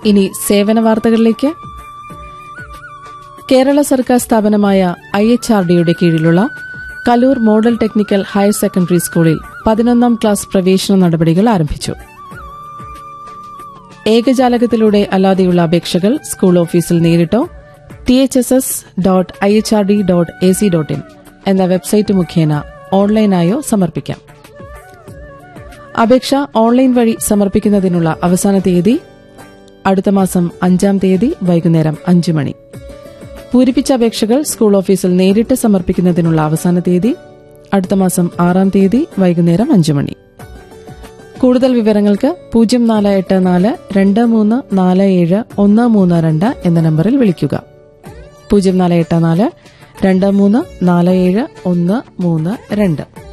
ഇനി സേവന വാർത്തകളിലേക്ക് കേരള സർക്കാർ സ്ഥാപനമായ ഐ എച്ച് ആർ ഡിയുടെ കീഴിലുള്ള Kaloor model technical higher secondary സ്കൂളിൽ പതിനൊന്നാം ക്ലാസ് പ്രവേശന നടപടികൾ ആരംഭിച്ചു ഏകജാലകത്തിലൂടെ അല്ലാതെയുള്ള അപേക്ഷകൾ സ്കൂൾ ഓഫീസിൽ നേരിട്ടോ T H S S dot I H R D dot A C dot in എന്ന വെബ്സൈറ്റ് മുഖേന ഓൺലൈനായോ സമർപ്പിക്കാം അപേക്ഷ ഓൺലൈൻ വഴി സമർപ്പിക്കുന്നതിനുള്ള അവസാന തീയതി അടുത്ത മാസം അഞ്ചാം തീയതി വൈകുന്നേരം അഞ്ച് മണി പൂരിപ്പിച്ച അപേക്ഷകൾ സ്കൂൾ ഓഫീസിൽ നേരിട്ട് സമർപ്പിക്കുന്നതിനുള്ള അവസാന തീയതി അടുത്ത മാസം ആറാം തീയതി വൈകുന്നേരം അഞ്ച് മണി കൂടുതൽ വിവരങ്ങൾക്ക് പൂജ്യം നാല് എട്ട് നാല് രണ്ട് മൂന്ന് നാല് ഏഴ് ഒന്ന് മൂന്ന് രണ്ട് എന്ന നമ്പറിൽ വിളിക്കുക പൂജ്യം നാല് എട്ട് നാല് രണ്ട് മൂന്ന് നാല് ഏഴ് ഒന്ന് മൂന്ന് രണ്ട്